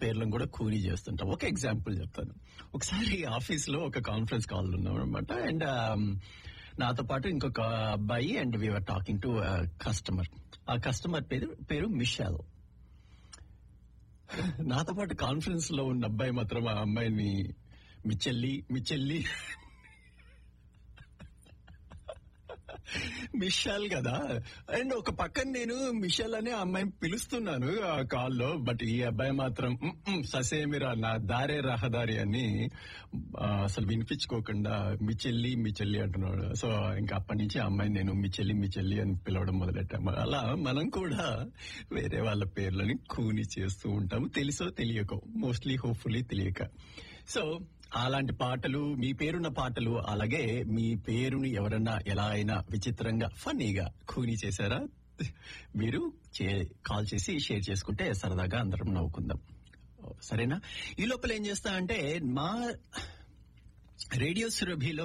పేర్లను కూడా కూలీ చేస్తుంటాం ఒక ఎగ్జాంపుల్ చెప్తాను ఒకసారి ఆఫీస్ లో ఒక కాన్ఫరెన్స్ కాల్ ఉన్నాం అనమాట అండ్ నాతో పాటు ఇంకొక అబ్బాయి and we're talking to customer ఆ కస్టమర్ పేరు పేరు మిషాల్ నాతో పాటు కాన్ఫరెన్స్ లో ఉన్న అబ్బాయి మాత్రం ఆ అమ్మాయిని మీ చెల్లి మీ చెల్లి మిషాల్ కదా అండ్ ఒక పక్కన నేను మిషాల్ అనే అమ్మాయిని పిలుస్తున్నాను ఆ కాల్లో బట్ ఈ అబ్బాయి మాత్రం "ఉమ్, ఉమ్, ససేమిరా నా దారే రహదారి అని ఆ, అసలు వినిపించుకోకుండా మీ చెల్లి మీ చెల్లి అంటున్నాడు సో ఇంకా అప్పటి నుంచి ఆ అమ్మాయిని నేను మీ చెల్లి మీ చెల్లి అని పిలవడం మొదలెట్టాము అలా మనం కూడా వేరే వాళ్ళ పేర్లని కూని చేస్తూ ఉంటాము తెలుసో తెలియకో మోస్ట్లీ హోప్ఫుల్లీ తెలియక సో అలాంటి పాటలు మీ పేరున్న పాటలు అలాగే మీ పేరుని ఎవరన్నా ఎలా అయినా విచిత్రంగా ఫన్నీగా కూని చేశారా మీరు చే- కాల్ చేసి షేర్ చేసుకుంటే సరదాగా అందరం నవ్వుకుందాం సరేనా ఈ లోపల ఏం చేస్తా అంటే మా రేడియో సురభిలో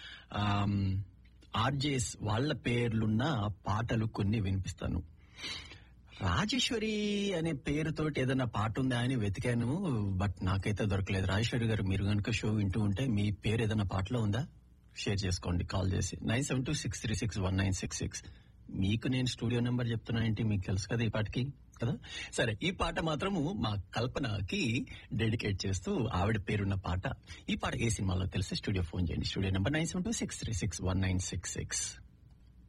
ఆర్జేస్ వాళ్ళ పేర్లున్న పాటలు కొన్ని వినిపిస్తాను రాజేశ్వరి అనే పేరుతోటి ఏదైనా పాట ఉందా అని వెతికాను బట్ నాకైతే దొరకలేదు రాజేశ్వరి గారు మీరు కనుక షో వింటూ ఉంటే మీ పేరు ఏదైనా పాటలో ఉందా షేర్ చేసుకోండి కాల్ చేసి nine seven two six three six one nine six six మీకు నేను స్టూడియో నెంబర్ చెప్తున్నా ఏంటి మీకు తెలుసు కదా ఈ పాటకి కదా సరే ఈ పాట మాత్రము మా కల్పనకి డెడికేట్ చేస్తూ ఆవిడ పేరున్న పాట ఈ పాట ఏ సినిమాలో తెలిసి స్టూడియో ఫోన్ చేయండి studio number nine seven two six three six one nine six six